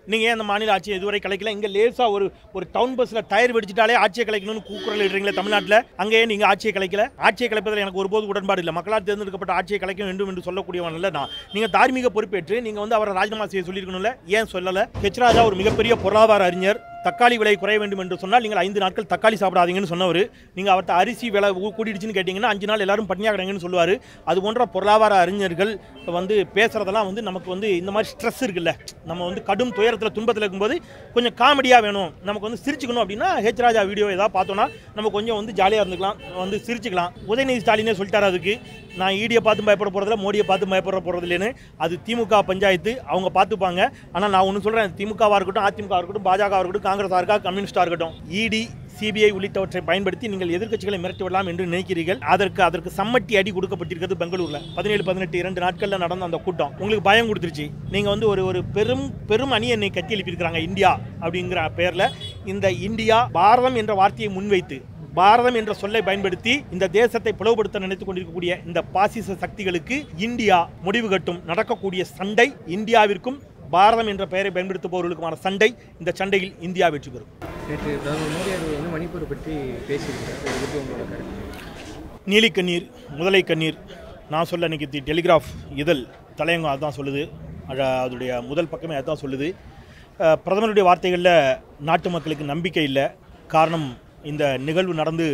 நீங்கள் ஏன் அந்த மாநில ஆட்சியை இதுவரை கலைக்கல இங்கே லேசாக ஒரு ஒரு டவுன் பஸ்ஸில் டயர் வெடிச்சிட்டாலே ஆட்சியை கலைக்கணும்னு கூக்குரல் இடுறீங்களே தமிழ்நாட்டில் அங்கேயே நீங்கள் ஆட்சியை கலைக்கல ஆட்சியை கலைப்பதில் எனக்கு ஒருபோது உடன்பாடு இல்லை மக்களால் தேர்ந்தெடுக்கப்பட்ட ஆட்சியை கலைக்க வேண்டும் என்று சொல்லக்கூடியவன் இல்லை நான் நீங்கள் தார்மீக பொறுப்பேற்று நீங்கள் வந்து அவரை ராஜினாமா செய்ய சொல்லியிருக்கணும்ல ஏன் சொல்லலை ஹெச் ராஜா ஒரு மிகப்பெரிய பொருளாதார அறிஞர் தக்காளி விலை குறைய வேண்டும் என்று சொன்னால் நீங்கள் ஐந்து நாட்கள் தக்காளி சாப்பிடாதீங்கன்னு சொன்னவர் நீங்கள் அவர்கிட்ட அரிசி விலை ஊ- கூடிடுச்சுன்னு கேட்டிங்கன்னா அஞ்சு நாள் எல்லாரும் பட்னியாக கிடங்கன்னு சொல்லுவார் அது போன்ற பொருளாதார அறிஞர்கள் வந்து பேசுகிறதெல்லாம் வந்து நமக்கு வந்து இந்த மாதிரி ஸ்ட்ரெஸ் இருக்குல்ல நம்ம வந்து கடும் துயரத்தில் துன்பத்தில் இருக்கும்போது கொஞ்சம் காமெடியாக வேணும் நமக்கு வந்து சிரிச்சுக்கணும் அப்படின்னா ஹெச் ராஜா வீடியோ ஏதாவது பார்த்தோன்னா நம்ம கொஞ்சம் வந்து ஜாலியாக இருந்துக்கலாம் வந்து சிரிச்சுக்கலாம் உதயநிதி ஸ்டாலினே சொல்லிட்டாரு அதுக்கு நான் ஈடியை பார்த்து பயப்பட போகிறதில்ல மோடியை பார்த்து பயப்பட போகிறதில்லைன்னு அது திமுக பஞ்சாயத்து அவங்க பார்த்துப்பாங்க ஆனால் நான் ஒன்று சொல்கிறேன் திமுகவாக இருக்கட்டும் அதிமுக இருக்கட்டும் பாஜக இருக்கட்டும் காங்கிரஸாக இருக்கா கம்யூனிஸ்டாக இருக்கட்டும் இடி சிபிஐ உள்ளிட்டவற்றை பயன்படுத்தி நீங்கள் எதிர்க்கட்சிகளை மிரட்டி விடலாம் என்று நினைக்கிறீர்கள் அதற்கு அதற்கு சம்மட்டி அடி கொடுக்கப்பட்டிருக்கிறது பெங்களூர்ல பதினேழு பதினெட்டு இரண்டு நாட்கள்ல நடந்த அந்த கூட்டம் உங்களுக்கு பயம் கொடுத்துருச்சு நீங்க வந்து ஒரு ஒரு பெரும் பெரும் அணி என்னை கட்டி எழுப்பியிருக்கிறாங்க இந்தியா அப்படிங்கிற பெயர்ல இந்த இந்தியா பாரதம் என்ற வார்த்தையை முன்வைத்து பாரதம் என்ற சொல்லை பயன்படுத்தி இந்த தேசத்தை பிளவுபடுத்த நினைத்துக் கொண்டிருக்கக்கூடிய இந்த பாசிச சக்திகளுக்கு இந்தியா முடிவு கட்டும் நடக்கக்கூடிய சண்டை இந்தியாவிற்கும் பாரதம் என்ற பெயரை பயன்படுத்துபவர்களுக்குமான சண்டை இந்த சண்டையில் இந்தியா வெற்றி பெறும் நேற்று பிரதமர் மோடி அவர்கள் வந்து மணிப்பூரை பற்றி பேசியிருக்காரு அதை பற்றி உங்களோட கருத்து நீலிக்கண்ணீர் முதலை கண்ணீர் நான் சொல்ல இன்னைக்கு தி டெலிகிராஃப் இதழ் தலையங்கம் அதுதான் சொல்லுது அத- அதோடைய முதல் பக்கமே அதுதான் சொல்லுது அஹ், பிரதமருடைய வார்த்தைகளில் நாட்டு மக்களுக்கு நம்பிக்கை இல்லை காரணம் இந்த நிகழ்வு நடந்து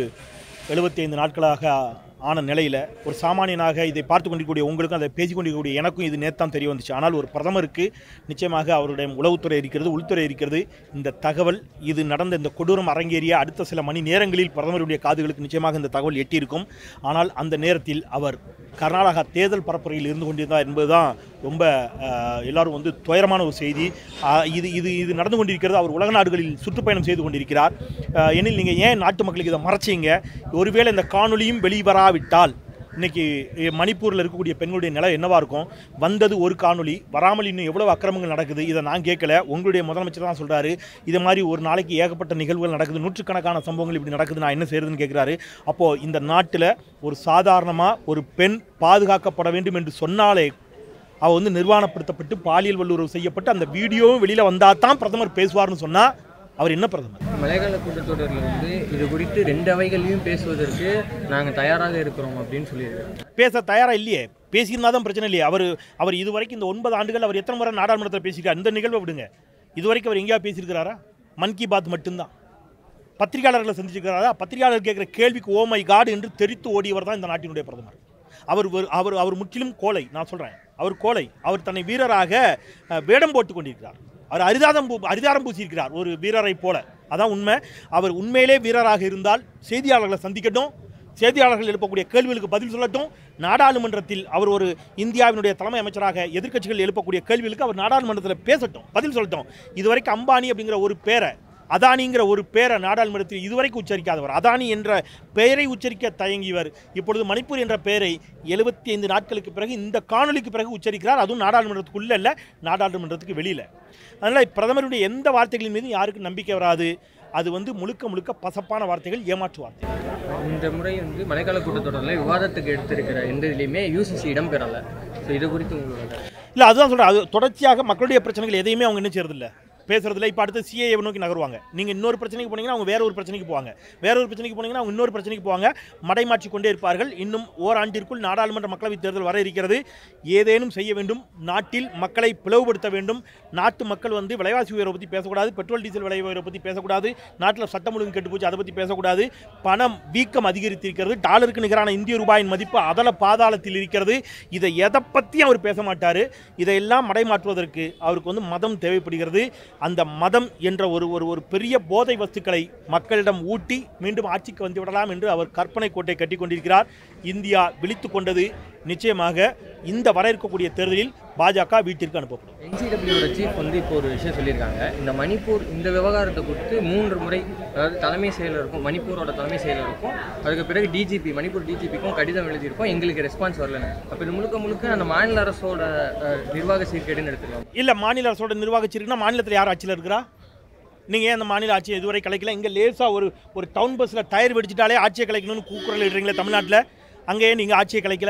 75 நாட்களாக ஆன நிலையில் ஒரு சாமானியனாக இதை பார்த்து கொண்டிருக்கக்கூடிய உங்களுக்கும் அதை பேசிக் கொண்டிருக்கக்கூடிய எனக்கும் இது நேத்தான் தெரிய வந்துச்சு ஆனால் ஒரு பிரதமருக்கு நிச்சயமாக அவருடைய உளவுத்துறை இருக்கிறது உள்துறை இருக்கிறது இந்த தகவல் இது நடந்த இந்த கொடூரம் அரங்கேறிய அடுத்த சில மணி நேரங்களில் பிரதமருடைய காதுகளுக்கு நிச்சயமாக இந்த தகவல் எட்டியிருக்கும் ஆனால் அந்த நேரத்தில் அவர் கர்நாடகா தேர்தல் பரப்புரையில் இருந்து கொண்டிருந்தார் என்பதுதான் ரொம்ப அஹ், எல்லாரும் வந்து துயரமான ஒரு செய்தி அஹ், இது இது இது நடந்து கொண்டிருக்கிறது அவர் உலக நாடுகளில் சுற்றுப்பயணம் செய்து கொண்டிருக்கிறார் அஹ், எனில் நீங்கள் ஏன் நாட்டு மக்களுக்கு இதை மறைச்சீங்க ஒருவேளை இந்த காணொளியும் வெளிவராவிட்டால் இன்னைக்கு அஹ், மணிப்பூரில் இருக்கக்கூடிய பெண்களுடைய நிலை என்னவா இருக்கும் வந்தது ஒரு காணொளி வராமல் இன்னும் எவ்வளவு அக்கிரமங்கள் நடக்குது இதை நான் கேட்கல உங்களுடைய முதலமைச்சர் தான் சொல்றாரு இது மாதிரி ஒரு நாளைக்கு ஏகப்பட்ட நிகழ்வுகள் நடக்குது நூற்றுக்கணக்கான சம்பவங்கள் இப்படி நடக்குது நான் என்ன செய்யறதுன்னு கேட்குறாரு அப்போ இந்த நாட்டில் ஒரு சாதாரணமாக ஒரு பெண் பாதுகாக்கப்பட வேண்டும் என்று சொன்னாலே அவ வந்து நிர்வாணப்படுத்தப்பட்டு பாலியல் வல்லுறவு செய்யப்பட்டு அந்த வீடியோவும் வெளியில் வந்தால் தான் பிரதமர் பேசுவார்னு சொன்னால் அவர் என்ன பிரதமர் மழைக்கால கூட்டத்தொடரில் வந்து இது குறித்து ரெண்டு அவைகளையும் பேசுவதற்கு நாங்கள் தயாராக இருக்கிறோம் அப்படின்னு சொல்லியிருக்காங்க பேச தயாரா இல்லையே பேசியிருந்தா தான் பிரச்சனை இல்லையே அவர் அவர் இதுவரைக்கும் இந்த ஒன்பது ஆண்டுகள் அவர் எத்தனை முறை நாடாளுமன்றத்தில் பேசியிருக்கார் இந்த நிகழ்வை விடுங்க இதுவரைக்கும் அவர் எங்கேயா பேசியிருக்கிறாரா மன் கி பாத் மட்டும்தான் பத்திரிகையாளர்களை சந்திச்சிருக்கிறாரா பத்திரிகையாளர் கேட்குற கேள்விக்கு ஓ மை காட் என்று தெரித்து ஓடியவர் தான் இந்த நாட்டினுடைய பிரதமர் அவர் ஒரு- அவர் அவர் முற்றிலும் கோலை நான் சொல்கிறேன் அவர் கோலை அவர் தன்னை வீரராக அஹ், வேடம் போட்டு கொண்டிருக்கிறார் அவர் அரிதாதம் பூ அரிதாரம் பூசியிருக்கிறார் ஒரு வீரரை போல அதான் உண்மை அவர் உண்மையிலே வீரராக இருந்தால் செய்தியாளர்களை சந்திக்கட்டும் செய்தியாளர்கள் எழுப்பக்கூடிய கேள்விகளுக்கு பதில் சொல்லட்டும் நாடாளுமன்றத்தில் அவர் ஒரு இந்தியாவினுடைய தலைமை அமைச்சராக எதிர்க்கட்சிகள் எழுப்பக்கூடிய கேள்விகளுக்கு அவர் நாடாளுமன்றத்தில் பேசட்டும் பதில் சொல்லட்டும் இதுவரைக்கும் அம்பானி அப்படிங்கிற ஒரு பேரை அதானிங்கிற ஒரு பேரை நாடாளுமன்றத்தில் இதுவரைக்கும் உச்சரிக்காதவர் அதானி என்ற பெயரை உச்சரிக்க தயங்கியவர் இப்பொழுது மணிப்பூர் என்ற பெயரை எழுபத்தி ஐந்து நாட்களுக்கு பிறகு இந்த காணொளிக்கு பிறகு உச்சரிக்கிறார் அதுவும் நாடாளுமன்றத்துக்குள்ள இல்லை நாடாளுமன்றத்துக்கு வெளியில் அதனால் பிரதமருடைய எந்த வார்த்தைகளின் மீதும் யாருக்கும் நம்பிக்கை வராது அது வந்து முழுக்க முழுக்க பசப்பான வார்த்தைகள் ஏமாற்று வார்த்தைகள் இந்த முறை வந்து மழைக்கால கூட்டத்தொடரில் விவாதத்துக்கு எடுத்திருக்கிற எந்த இதுலேயுமே யூசிசி இடம் பெறலை ஸோ இது குறித்து உங்களோட கருத்து. இல்லை அதுதான் சொல்கிறேன் அது தொடர்ச்சியாக மக்களுடைய பிரச்சனைகள் எதையுமே அவங்க என்ன செய்யறதில்ல பேசுறதில்ல இப்போ அடுத்து சிஏ நோக்கி நகருவாங்க நீங்கள் இன்னொரு பிரச்சனைக்கு போனீங்கன்னா அவங்க வேற ஒரு பிரச்சனைக்கு போவாங்க வேற ஒரு பிரச்சனைக்கு போனீங்கன்னா அவங்க இன்னொரு பிரச்சனைக்கு போவாங்க மடைமாற்றி கொண்டே இருப்பார்கள் இன்னும் ஓராண்டிற்குள் நாடாளுமன்ற மக்களவைத் தேர்தல் வர இருக்கிறது ஏதேனும் செய்ய வேண்டும் நாட்டில் மக்களை பிளவுபடுத்த வேண்டும் நாட்டு மக்கள் வந்து விலைவாசி உயர்வை பற்றி பேசக்கூடாது பெட்ரோல் டீசல் விலை உயர்வை பற்றி பேசக்கூடாது நாட்டில் சட்டம் ஒழுங்கு கெட்டு போச்சு அதை பற்றி பேசக்கூடாது பணம் வீக்கம் அதிகரித்திருக்கிறது டாலருக்கு நிகரான இந்திய ரூபாயின் மதிப்பு அதல பாதாளத்தில் இருக்கிறது இதை எதை பற்றியும் அவர் பேச மாட்டார் இதையெல்லாம் மடைமாற்றுவதற்கு அவருக்கு வந்து மதம் தேவைப்படுகிறது அந்த மதம் என்ற ஒரு ஒரு ஒரு பெரிய போதை வஸ்துக்களை மக்களிடம் ஊட்டி மீண்டும் ஆட்சிக்கு வந்து விடலாம் என்று அவர் கற்பனை கோட்டை கட்டி கொண்டிருக்கிறார் இந்தியா விழித்து கொண்டது நிச்சயமாக இந்த வர இருக்கக்கூடிய தேர்தலில் பாஜக வீட்டிற்கு அனுப்பப்படும் என்சிடபிள்யூட சீஃப் வந்து இப்போ ஒரு விஷயம் சொல்லியிருக்காங்க இந்த மணிப்பூர் இந்த விவகாரத்தை குறித்து மூன்று முறை அதாவது தலைமை செயலருக்கும் மணிப்பூரோட தலைமை செயலருக்கும் அதுக்கு பிறகு டிஜிபி மணிப்பூர் டிஜிபிக்கும் கடிதம் எழுதியிருக்கோம் எங்களுக்கு ரெஸ்பான்ஸ் வரலன்னு அப்போ இது முழுக்க முழுக்க அந்த மாநில அரசோட அஹ், நிர்வாக சீர்கேடுன்னு எடுத்துக்கலாம் இல்லை மாநில அரசோட நிர்வாகிச்சிருக்குன்னா மாநிலத்தில் யார் ஆட்சியில் இருக்கிறா நீங்கள் ஏன் அந்த மாநில ஆட்சியை இதுவரை கலைக்கல இங்கே லேசாக ஒரு ஒரு டவுன் பஸ்ஸில் டயர் வெடிச்சிட்டாலே ஆட்சியை கலைக்கணும்னு கூக்குரல் இடுறீங்களே தமிழ்நாட்டில் அங்கேயே நீங்கள் ஆட்சியை கலைக்கல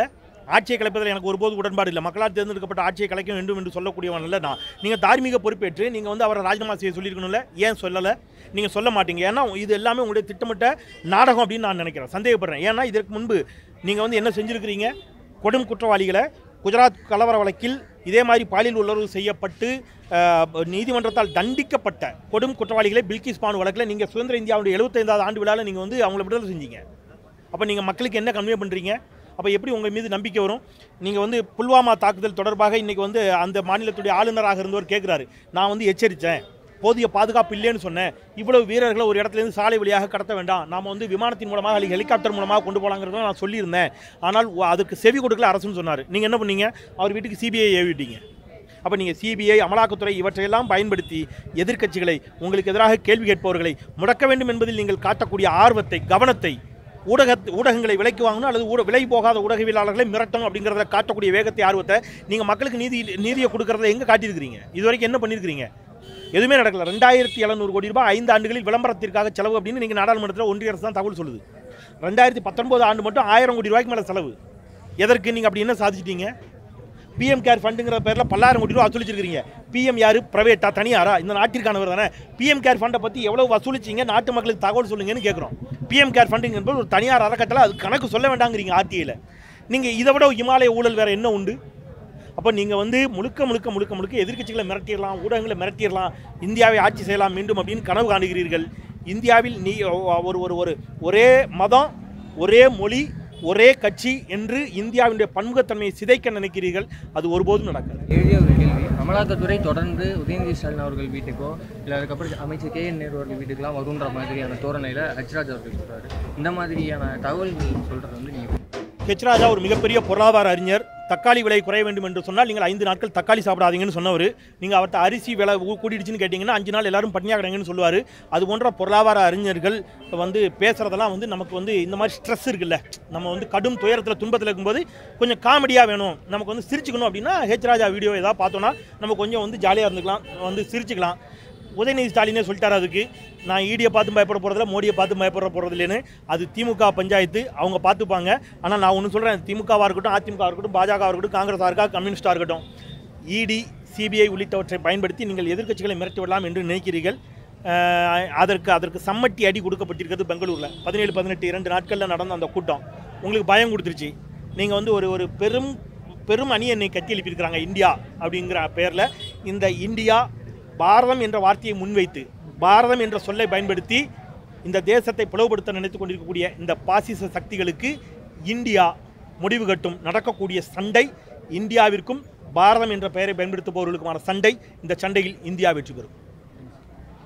ஆட்சியை கலைப்பதில் எனக்கு ஒருபோது உடன்பாடு இல்லை மக்களால் தேர்ந்தெடுக்கப்பட்ட ஆட்சியை கலைக்க வேண்டும் என்று சொல்லக்கூடியவன் இல்லை நான் நீங்கள் தார்மீக பொறுப்பேற்று நீங்கள் வந்து அவரை ராஜினாமா செய்ய சொல்லியிருக்கணும்ல ஏன் சொல்லலை நீங்கள் சொல்ல மாட்டீங்க ஏன்னா இது எல்லாமே உங்களுடைய திட்டமிட்ட நாடகம் அப்படின்னு நான் நினைக்கிறேன் சந்தேகப்படுறேன் ஏன்னா இதற்கு முன்பு நீங்கள் வந்து என்ன செஞ்சுருக்கிறீங்க கொடும் குற்றவாளிகளை குஜராத் கலவர வழக்கில் இதே மாதிரி பாலியல் உளர்வு செய்யப்பட்டு அஹ், நீதிமன்றத்தால் தண்டிக்கப்பட்ட கொடும் குற்றவாளிகளை பில்கிஸ் பானு வழக்கில் நீங்கள் சுதந்திர இந்தியாவுடைய எழுபத்தைந்தாவது ஆண்டு விழாவில் நீங்கள் வந்து அவங்கள விடுதலை செஞ்சீங்க அப்போ நீங்கள் மக்களுக்கு என்ன கன்வே பண்ணுறீங்க அப்போ எப்படி உங்கள் மீது நம்பிக்கை வரும் நீங்கள் வந்து புல்வாமா தாக்குதல் தொடர்பாக இன்றைக்கி வந்து அந்த மாநிலத்துடைய ஆளுநராக இருந்தவர் கேட்குறாரு நான் வந்து எச்சரித்தேன் போதிய பாதுகாப்பு இல்லைன்னு சொன்னேன் இவ்வளவு வீரர்களை ஒரு இடத்துலேருந்து சாலை வழியாக கடத்த வேண்டாம் நாம் வந்து விமானத்தின் மூலமாக அல்லது ஹெலிகாப்டர் மூலமாக கொண்டு போகலாங்கிறத நான் சொல்லியிருந்தேன் ஆனால் ஒ- அதுக்கு செவி கொடுக்கல அரசுன்னு சொன்னார் நீங்கள் என்ன பண்ணீங்க அவர் வீட்டுக்கு சிபிஐ ஏவிட்டீங்க அப்போ நீங்கள் சிபிஐ அமலாக்கத்துறை இவற்றையெல்லாம் பயன்படுத்தி எதிர்க்கட்சிகளை உங்களுக்கு எதிராக கேள்வி கேட்பவர்களை முடக்க வேண்டும் என்பதில் நீங்கள் காட்டக்கூடிய ஆர்வத்தை கவனத்தை ஊடக ஊடகங்களை விலைக்கு வாங்கணும் அல்லது ஊட விலை போகாத ஊடகவியலாளர்களை மிரட்டணும் அப்படிங்கிறத காட்டக்கூடிய வேகத்தை ஆர்வத்தை நீங்கள் மக்களுக்கு நீதி நீதியை கொடுக்கறத எங்கே காட்டியிருக்கிறீங்க இது வரைக்கும் என்ன பண்ணியிருக்கிறீங்க எதுவுமே நடக்கல ரெண்டாயிரத்தி எழுநூறு கோடி ரூபாய் ஐந்து ஆண்டுகளில் விளம்பரத்திற்காக செலவு அப்படின்னு நீங்கள் நாடாளுமன்றத்தில் ஒன்றிய அரசு தான் தகவல் சொல்லுது ரெண்டாயிரத்தி பத்தொன்பது ஆண்டு மட்டும் ஆயிரம் கோடி ரூபாய்க்கு மேலே செலவு எதற்கு நீங்கள் அப்படி என்ன சாதிச்சிட்டீங்க பிஎம் கேர் ஃபண்டுங்கிற பேரில் பல்லாயிரம் கோடி ரூபா வசூலிச்சிருக்கீங்க பிஎம் யார் ப்ரைவேட்டா தனியாரா இந்த நாட்டிற்கானவர் தானே பிஎம் கேர் ஃபண்டை பற்றி எவ்வளோ வசூலிச்சிங்க நாட்டு மக்களுக்கு தகவல் சொல்லுங்கன்னு கேட்குறோம் பிஎம் கேர் ஃபண்டுங்க என்பது ஒரு தனியார் அறக்கட்டளை அது கணக்கு சொல்ல வேண்டாங்கிறீங்க ஆர்டிஐயில் நீங்கள் இதை விட இமாலய ஊழல் வேறு என்ன உண்டு அப்போ நீங்கள் வந்து முழுக்க முழுக்க முழுக்க முழுக்க எதிர்க்கட்சிகளை மிரட்டிடலாம் ஊடகங்களை மிரட்டிடலாம் இந்தியாவை ஆட்சி செய்யலாம் மீண்டும் அப்படின்னு கனவு காணுகிறீர்கள் இந்தியாவில் நீ ஒரு ஒரு ஒரு ஒரே மதம் ஒரே மொழி ஒரே கட்சி என்று இந்தியாவினுடைய பன்முகத்தன்மையை சிதைக்க நினைக்கிறீர்கள் அது ஒருபோதும் நடக்காது எழுதிய ஒரு கேள்வி அமலாக்கத்துறை தொடர்ந்து உதயநிதி ஸ்டாலின் அவர்கள் வீட்டுக்கோ இல்லை அதுக்கப்புறம் அமைச்சர் கே என் நேரு அவர்கள் வீட்டுக்கெல்லாம் வருன்ற மாதிரியான தோரணையில் ஹச்ராஜ் அவர்கள் சொல்கிறாரு இந்த மாதிரியான தகவல்கள் சொல்கிறது வந்து நீங்கள் ஹெச் ராஜா ஒரு மிகப்பெரிய பொருளாதார அறிஞர் தக்காளி விலை குறைய வேண்டும் என்று சொன்னால் நீங்கள் ஐந்து நாட்கள் தக்காளி சாப்பிடாதீங்கன்னு சொன்னவர் நீங்கள் அவர்கிட்ட அரிசி விலை ஊ- கூடிடுச்சுன்னு கேட்டிங்கன்னா அஞ்சு நாள் எல்லாரும் பட்னியாக கிடங்கன்னு சொல்லுவார் அது போன்ற பொருளாதார அறிஞர்கள் வந்து பேசுகிறதெல்லாம் வந்து நமக்கு வந்து இந்த மாதிரி ஸ்ட்ரெஸ் இருக்குல்ல நம்ம வந்து கடும் துயரத்தில் துன்பத்தில் இருக்கும்போது கொஞ்சம் காமெடியாக வேணும் நமக்கு வந்து சிரிச்சுக்கணும் அப்படின்னா ஹெச் ராஜா வீடியோ ஏதாவது பார்த்தோன்னா நம்ம கொஞ்சம் வந்து ஜாலியாக இருந்துக்கலாம் வந்து சிரிச்சுக்கலாம் உதயநிதி ஸ்டாலினே சொல்லிட்டாரு அதுக்கு நான் ஈடியை பார்த்து பயப்பட போகிறதில்ல மோடியை பார்த்து பயப்பட போகிறதில்லைன்னு அது திமுக பஞ்சாயத்து அவங்க பார்த்துப்பாங்க ஆனால் நான் ஒன்று சொல்கிறேன் திமுகவாக இருக்கட்டும் அதிமுக இருக்கட்டும் பாஜக இருக்கட்டும் காங்கிரஸாக இருக்கா கம்யூனிஸ்டாக இருக்கட்டும் இடி சிபிஐ உள்ளிட்டவற்றை பயன்படுத்தி நீங்கள் எதிர்க்கட்சிகளை மிரட்டி விடலாம் என்று நினைக்கிறீர்கள் அஹ், அதற்கு அதற்கு சம்மட்டி அடி கொடுக்கப்பட்டிருக்கிறது பெங்களூரில் பதினேழு பதினெட்டு இரண்டு நாட்களில் நடந்த அந்த கூட்டம் உங்களுக்கு பயம் கொடுத்துருச்சு நீங்கள் வந்து ஒரு ஒரு பெரும் பெரும் அணி என்னை கட்டி எழுப்பியிருக்கிறாங்க இந்தியா அப்படிங்கிற பேரில் இந்த இந்தியா பாரதம் என்ற வார்த்தையை முன்வைத்து பாரதம் என்ற சொல்லை பயன்படுத்தி இந்த தேசத்தை பிளவுபடுத்த நினைத்துக் கொண்டிருக்கக்கூடிய இந்த பாசிச சக்திகளுக்கு இந்தியா முடிவு கட்டும் நடக்கக்கூடிய சண்டை இந்தியாவிற்கும் பாரதம் என்ற பெயரை பயன்படுத்துபவர்களுக்குமான சண்டை இந்த சண்டையில் இந்தியா வெற்றி பெறும்